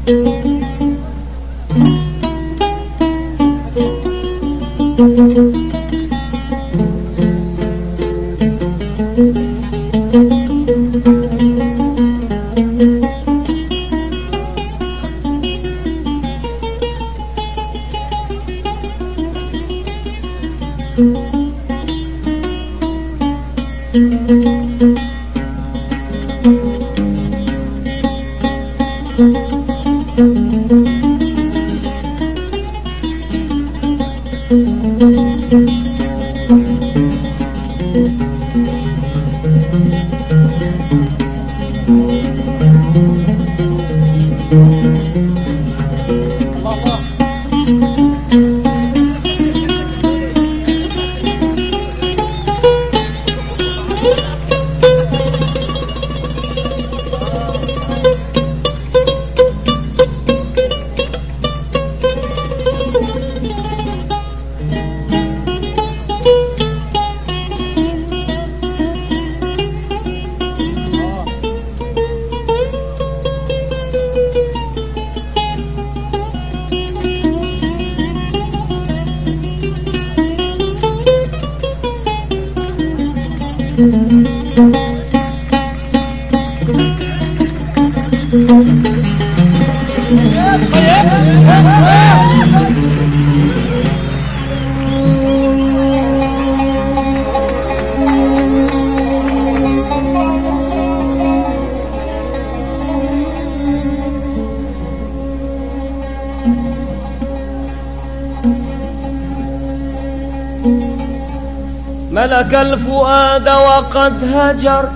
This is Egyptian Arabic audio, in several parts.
ملك الفؤاد وقد هجر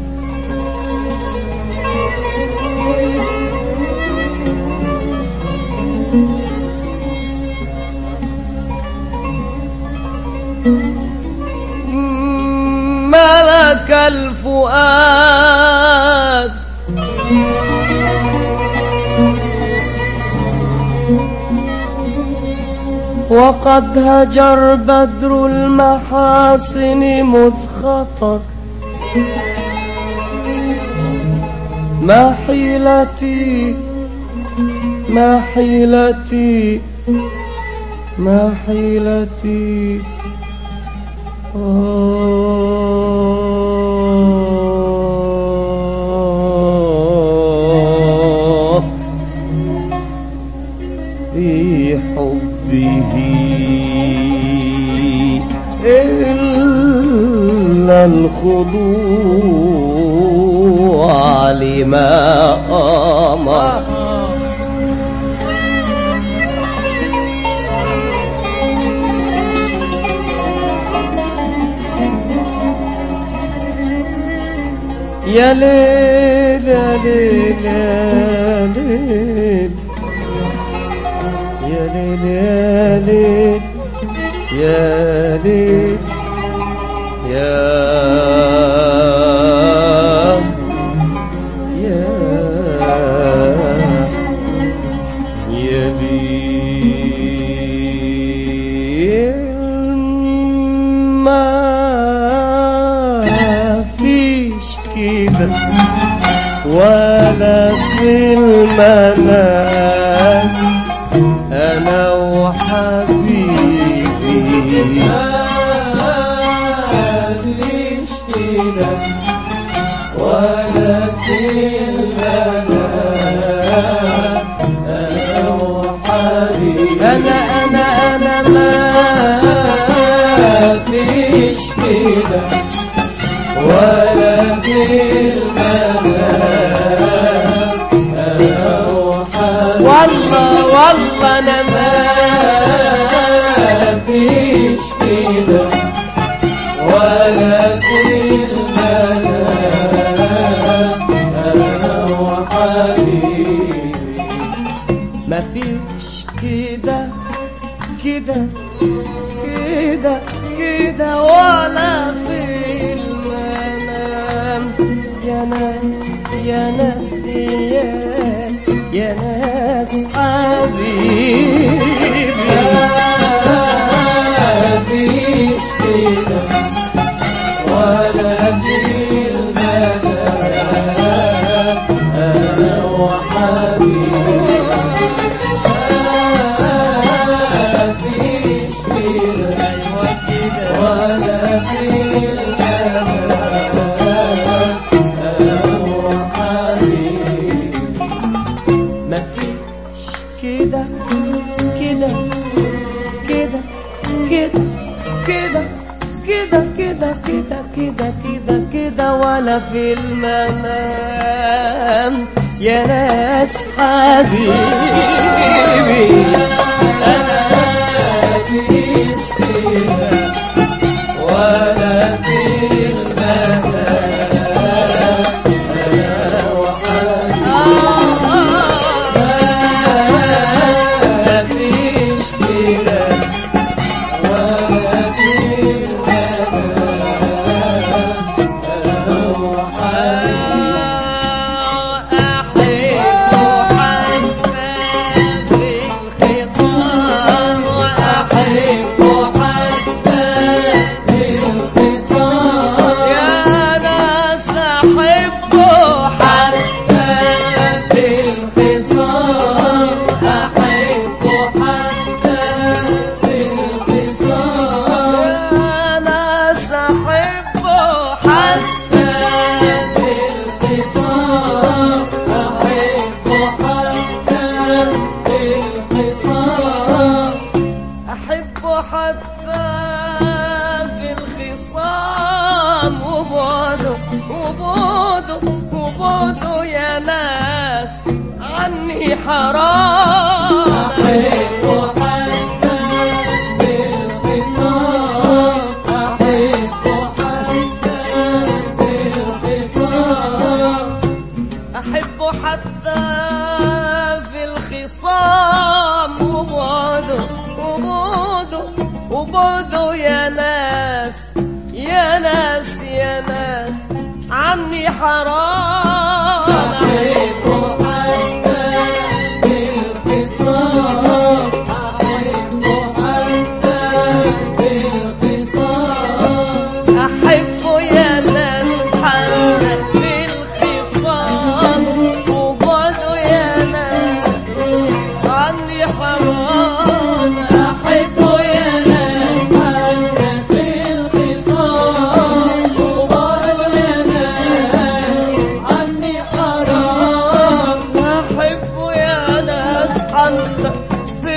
ملك الفؤاد وقد هجر بدر المحاسن مذ خطر ما حيلتي ما حيلتي ما حيلتي آه في حبه إلا الخضوع لما أمر يا ليل يا ليل يا ليل يا ليل يا ليل يا ليل يا يا يا ليل ما فيش كده ولا في المنام انا وحبيبي ماليش كده ولا في المنام انا وحبيبي انا انا انا ما فيش كده ولا في المنام انا وحبيبي والله والله انا ما فيش كده ولا في المنام انا وحبيبي ما فيش كده كده كده كده ولا في المنام يا ناس يا ناس يا يا ناس حبيبي ما فيش كده ولا في المنام انا وحبيبي في المنام يا ناس حبيبي أنا مفيش كده ولا في المنام أنا وحدي مفيش كده ولا في أحبه حتى في الخصام وبعده وبعده وبعده يا ناس عني حرام أحبه حتى في الخصام أحبه حتى في الخصام أحبه حتى في الخصام وبعده وبعده وبعده يا ناس يا ناس يا ناس عني حرام أحبه حتى في الخصام أحبه حتى في الخصام أحبه يا ناس حتى في الخصام وبعده يا ناس عني حرام أحبه يا ناس حتى في الخصام وبعده يا ناس عني حرام أحبه يا ناس حتى في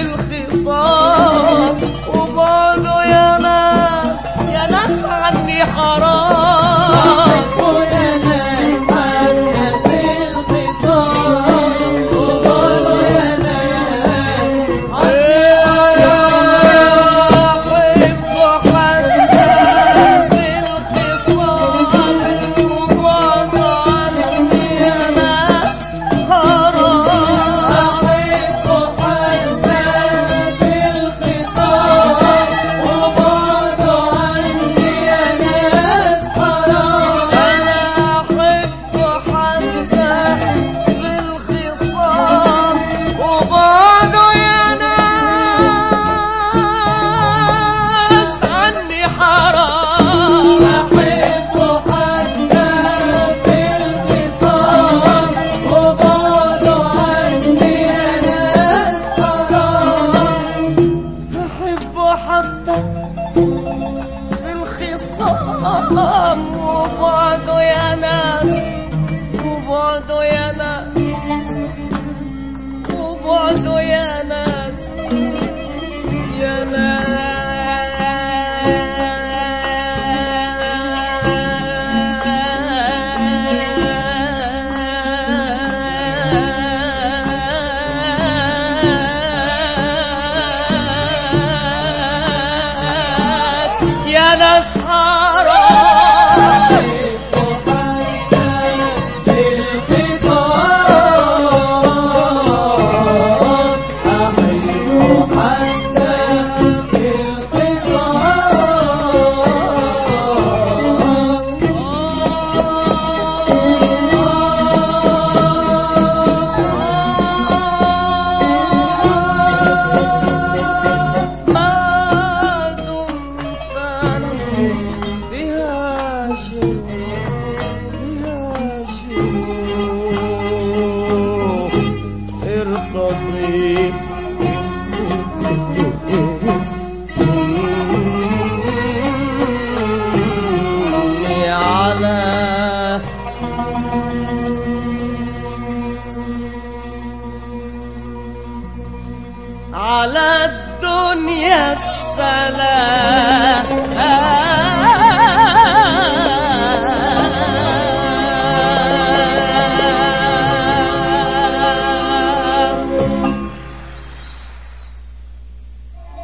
الخصام وبعده يا ناس يا ناس عني حرام يا ناس حتى في الخصام وبعده يا ناس وبعده يا ناس عني حرام أحبه حتى في الخصام وبعده عني يا ناس حرام أحبه حتى في الخصام وبعده يا ناس وبعده يا ناس وبعده يا ناس يا ناس يا ناس حرام ما دمت بها شر بها شر ارتضي مني على على الدنيا السلام